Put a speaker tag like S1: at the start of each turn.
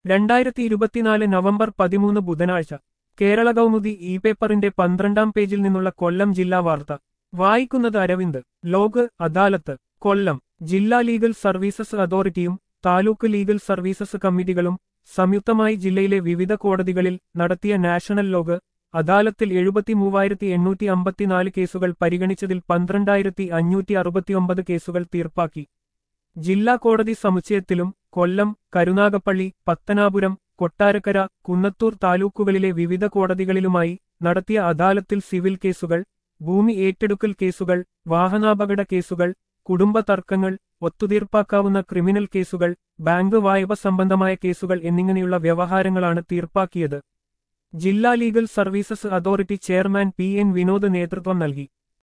S1: രണ്ടായിരത്തി ഇരുപത്തിനാല് നവംബർ പതിമൂന്ന് ബുധനാഴ്ച കേരള കൗമുദി ഇ പേപ്പറിന്റെ പന്ത്രണ്ടാം പേജിൽ നിന്നുള്ള കൊല്ലം ജില്ലാ വാർത്ത വായിക്കുന്നത് അരവിന്ദ് ലോക് അദാലത്ത് കൊല്ലം ജില്ലാ ലീഗൽ സർവീസസ് അതോറിറ്റിയും താലൂക്ക് ലീഗൽ സർവീസസ് കമ്മിറ്റികളും സംയുക്തമായി ജില്ലയിലെ വിവിധ കോടതികളിൽ നടത്തിയ നാഷണൽ ലോക് അദാലത്തിൽ എഴുപത്തി മൂവായിരത്തി എണ്ണൂറ്റി അമ്പത്തിനാല് കേസുകൾ പരിഗണിച്ചതിൽ പന്ത്രണ്ടായിരത്തി അഞ്ഞൂറ്റി അറുപത്തിയൊമ്പത് കേസുകൾ തീർപ്പാക്കി ജില്ലാ കോടതി സമുച്ചയത്തിലും കൊല്ലം കരുനാഗപ്പള്ളി പത്തനാപുരം കൊട്ടാരക്കര കുന്നത്തൂർ താലൂക്കുകളിലെ വിവിധ കോടതികളിലുമായി നടത്തിയ അദാലത്തിൽ സിവിൽ കേസുകൾ ഭൂമി ഏറ്റെടുക്കൽ കേസുകൾ വാഹനാപകട കേസുകൾ കുടുംബ തർക്കങ്ങൾ ഒത്തുതീർപ്പാക്കാവുന്ന ക്രിമിനൽ കേസുകൾ ബാങ്ക് വായ്പ സംബന്ധമായ കേസുകൾ എന്നിങ്ങനെയുള്ള വ്യവഹാരങ്ങളാണ് തീർപ്പാക്കിയത് ജില്ലാ legal services authority chairman P N Vinod നേതൃത്വം നൽകി